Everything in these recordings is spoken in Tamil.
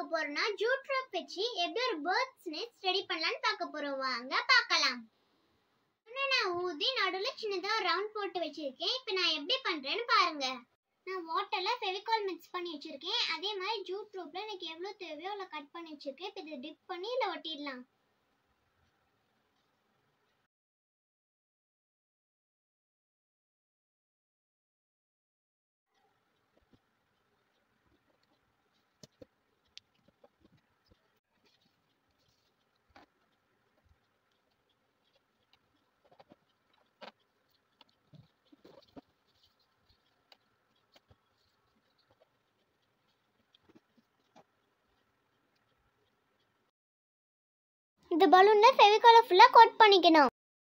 போறோம்னா ஜூட் ரோப் வச்சு எப்படி ஒரு பேர்ட்ஸ் நெஸ்ட் ரெடி பண்ணலாம்னு பார்க்க போறோம் வாங்க பார்க்கலாம் இன்னும் நான் ஊதி நடுவுல சின்னதா ரவுண்ட் போட்டு வச்சிருக்கேன் இப்போ நான் எப்படி பண்றேன்னு பாருங்க நான் வாட்டர்ல ஃபெவிகால் மிக்ஸ் பண்ணி வச்சிருக்கேன் அதே மாதிரி ஜூட் ரோப்ல எனக்கு எவ்வளவு தேவையோ அவ்வளோ கட் பண்ணி வச்சிருக்கேன் இப்போ இதை டிப் பண்ணி இதில் ஒட்டிடலாம் இந்த பலூன்ல ஃபெவிகாலை ஃபுல்லா கோட் பண்ணிக்கணும்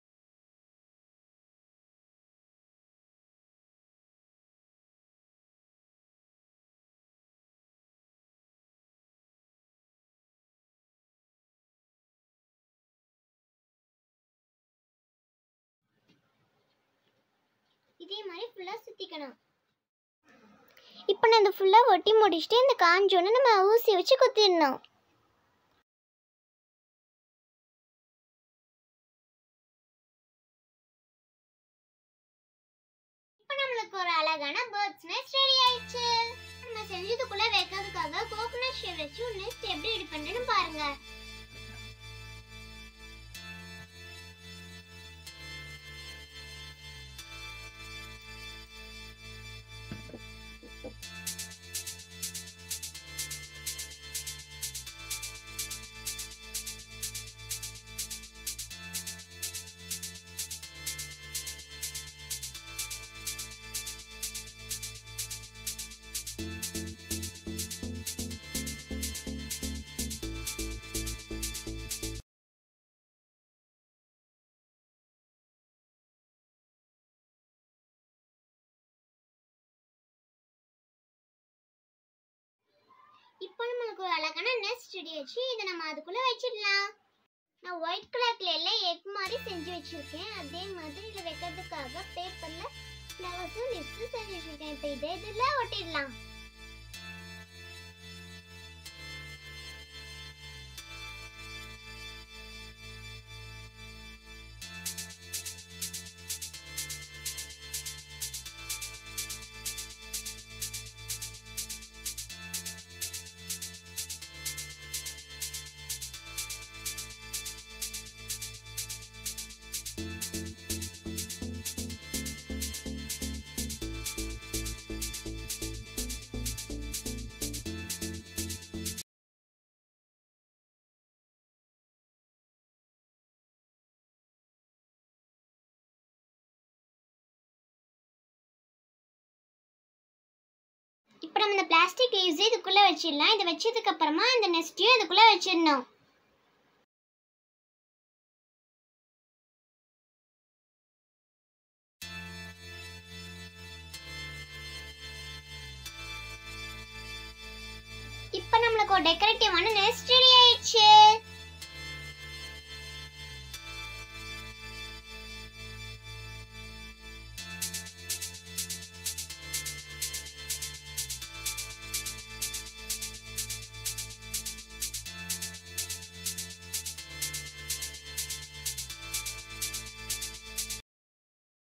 இதே மாதிரி ஃபுல்லா சுத்திக்கணும் இப்போ நான் இந்த ஃபுல்லா ஒட்டி முடிச்சுட்டு இந்த காஞ்சோன்னு நம்ம ஊசி வச்சு குத்திடணும் இப்போ நம்மளுக்கு ஒரு அழகான பேர்ட்ஸ் நெஸ்ட் ரெடி ஆயிடுச்சு நம்ம செஞ்சதுக்குள்ள வைக்கிறதுக்காக கோகனட் ஷேவ் வச்சு ஒரு நெஸ்ட் எப்படி ரெடி பண்றேன்னு பாருங்க இப்போ நம்மளுக்கு ஒரு அழகான நெஸ்ட் ரெடி ஆச்சு இதை நம்ம அதுக்குள்ள வச்சிடலாம் நான் ஒயிட் கலர் கிளேல எக் மாதிரி செஞ்சு வச்சிருக்கேன் அதே மாதிரி இதில் வைக்கிறதுக்காக பேப்பர்ல ஃப்ளவர்ஸும் லிப்ஸும் செஞ்சு வச்சிருக்கேன் இப்போ இதை இதில் ஒட்டிடலாம் இப்போ நம்ம இந்த பிளாஸ்டிக் லீவ்ஸ் இதுக்குள்ள வச்சிடலாம் இதை வச்சதுக்கு அப்புறமா இந்த நெஸ்டையும் இதுக்குள்ள வச்சிடணும் இப்போ நம்மளுக்கு ஒரு டெக்கரேட்டிவான நெஸ்ட் ரெடி ஆயிடுச்சு